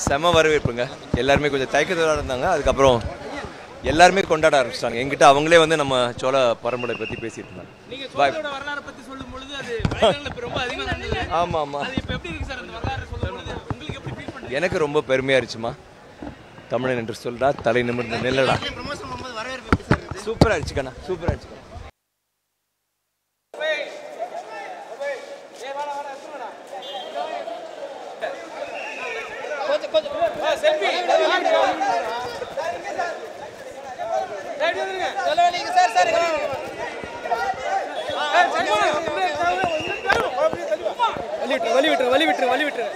செம வரவேற்புங்க எல்லாருமே கொஞ்சம் தயக்கத்தோட இருந்தாங்க அதுக்கப்புறம் எல்லாருமே கொண்டாட ஆரம்பிச்சிட்டாங்க எங்கிட்ட அவங்களே வந்து நம்ம சோழ பரம்பரை பற்றி பேசிட்டு இருந்தாங்க நீங்க Bye. சோழரோட வரலாறு பத்தி சொல்லும் பொழுது அது வலைதளங்கள்ல இப்ப ரொம்ப அதிகமா இருந்தது ஆமாம் ஆமாம் அது இப்ப எப்படி இருக்கு சார் அந்த வரலாறு சொல்லும் பொழுது உங்களுக்கு எப்படி ஃபீல் பண்றீங்க எனக்கு ரொம்ப பெருமையாக இருந்துச்சுமா தமிழன் என்று சொல்றா தலை நிமிர்ந்த நெல்லடா சூப்பராக இருந்துச்சுக்கண்ணா சூப்பராக இருந்துச்சுக்கண்ணா செல்ஃபி வலி விட்டுரு வலி விட்டுரு வலி விட்டுரு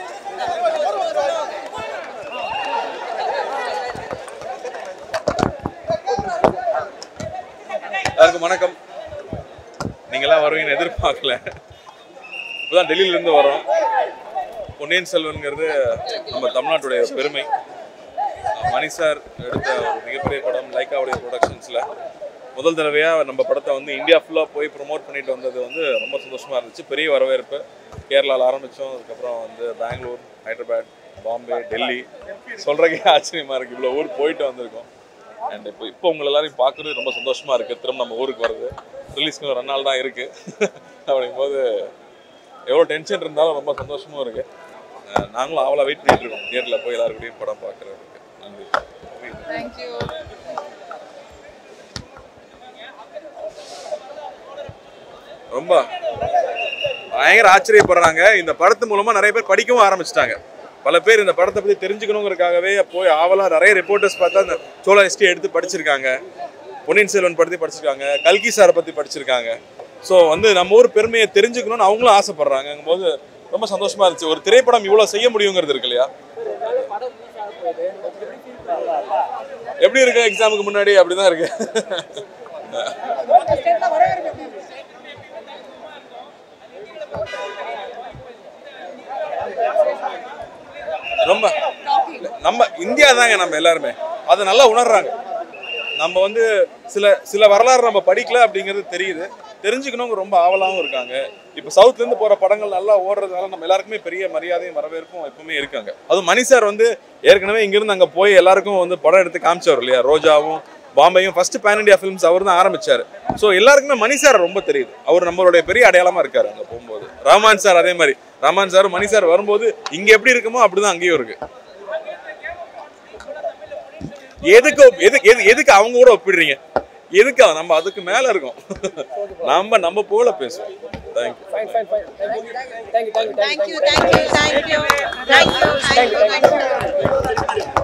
எல்லாருக்கும் வணக்கம் நீங்களாம் வருவீங்கன்னு எதிர்பார்க்கல இப்போதான் டெல்லியிலேருந்து வரோம் பொன்னியின் செல்வன்கிறது நம்ம தமிழ்நாட்டுடைய பெருமை மணி சார் எடுத்த ஒரு மிகப்பெரிய படம் லைக்காவுடைய ப்ரொடக்ஷன்ஸில் முதல் தடவையாக நம்ம படத்தை வந்து இந்தியா ஃபுல்லாக போய் ப்ரொமோட் பண்ணிட்டு வந்தது வந்து ரொம்ப சந்தோஷமாக இருந்துச்சு பெரிய வரவேற்பு கேரளாவில் ஆரம்பித்தோம் அதுக்கப்புறம் வந்து பெங்களூர் ஹைதராபாத் பாம்பே டெல்லி சொல்கிறக்கே ஆச்சரியமாக இருக்குது இவ்வளோ ஊர் போயிட்டு வந்திருக்கோம் அண்ட் இப்போ இப்போ உங்களை எல்லாரையும் பார்க்குறது ரொம்ப சந்தோஷமாக இருக்குது திரும்ப நம்ம ஊருக்கு வருது ரிலீஸ்க்கு ஒரு ரெண்டு நாள் தான் இருக்குது அப்படிங்கும்போது எவ்வளோ டென்ஷன் இருந்தாலும் ரொம்ப சந்தோஷமும் இருக்குது நாங்களும் ஆவலாக வெயிட் பண்ணிட்டு இருக்கோம் தியேட்டரில் போய் எல்லாருக்கூடயும் படம் பார்க்குறதுக்கு நன்றி தேங்க்யூ ரொம்ப பயங்கர ஆச்சரியப்படுறாங்க இந்த படத்து மூலமா நிறைய பேர் படிக்கவும் ஆரம்பிச்சிட்டாங்க பல பேர் இந்த படத்தை பத்தி தெரிஞ்சுக்கணுங்கிறதுக்காகவே போய் ஆவலா நிறைய ரிப்போர்ட்டர்ஸ் பார்த்தா அந்த சோழா ஹிஸ்டரி எடுத்து படிச்சிருக்காங்க பொன்னியின் செல்வன் படத்தை படிச்சிருக்காங்க கல்கி சாரை பத்தி படிச்சிருக்காங்க ஸோ வந்து நம்ம ஊர் பெருமையை தெரிஞ்சுக்கணும்னு அவங்களும் ஆசைப்படுறாங்க போது ரொம்ப சந்தோஷமா இருந்துச்சு ஒரு திரைப்படம் இவ்வளவு செய்ய முடியுங்கிறது இருக்கு இல்லையா எப்படி இருக்கு எக்ஸாமுக்கு முன்னாடி அப்படிதான் இருக்கு ரொம்ப நம்ம இந்தியா தாங்க நம்ம எல்லாருமே அதை நல்லா உணர்றாங்க நம்ம வந்து சில சில வரலாறு நம்ம படிக்கல அப்படிங்கிறது தெரியுது தெரிஞ்சுக்கணுங்க ரொம்ப ஆவலாகவும் இருக்காங்க இப்போ சவுத்லேருந்து போகிற படங்கள் நல்லா ஓடுறதுனால நம்ம எல்லாருக்குமே பெரிய மரியாதையும் வரவேற்பும் எப்பவுமே இருக்காங்க அதுவும் மணி சார் வந்து ஏற்கனவே இங்கிருந்து அங்கே போய் எல்லாருக்கும் வந்து படம் எடுத்து காமிச்சவர் இல்லையா ரோஜாவும் பாம்பேயும் ஃபர்ஸ்ட் பேன் இண்டியா ஃபிலிம்ஸ் அவர் தான் ஆரம்பிச்சார் ஸோ எல்லாருக்குமே மணி சார் ரொம்ப தெரியுது அவர் நம்மளுடைய பெரிய அடையாளமாக இருக்காரு அங்கே போகும்போது ரஹ்மான் சார் அதே மாதிரி ரஹ்மான் சார் மணி சார் வரும்போது இங்கே எப்படி இருக்குமோ அப்படிதான் அங்கேயும் இருக்கு எதுக்கு ஒப்- எது எது எதுக்கு அவங்க கூட ஒப்பிடுறீங்க எதுக்கு நம்ம அதுக்கு மேல இருக்கோம் நம்ம நம்ம போல பேசுவோம் thank you thank you thank you thank you thank you thank you thank you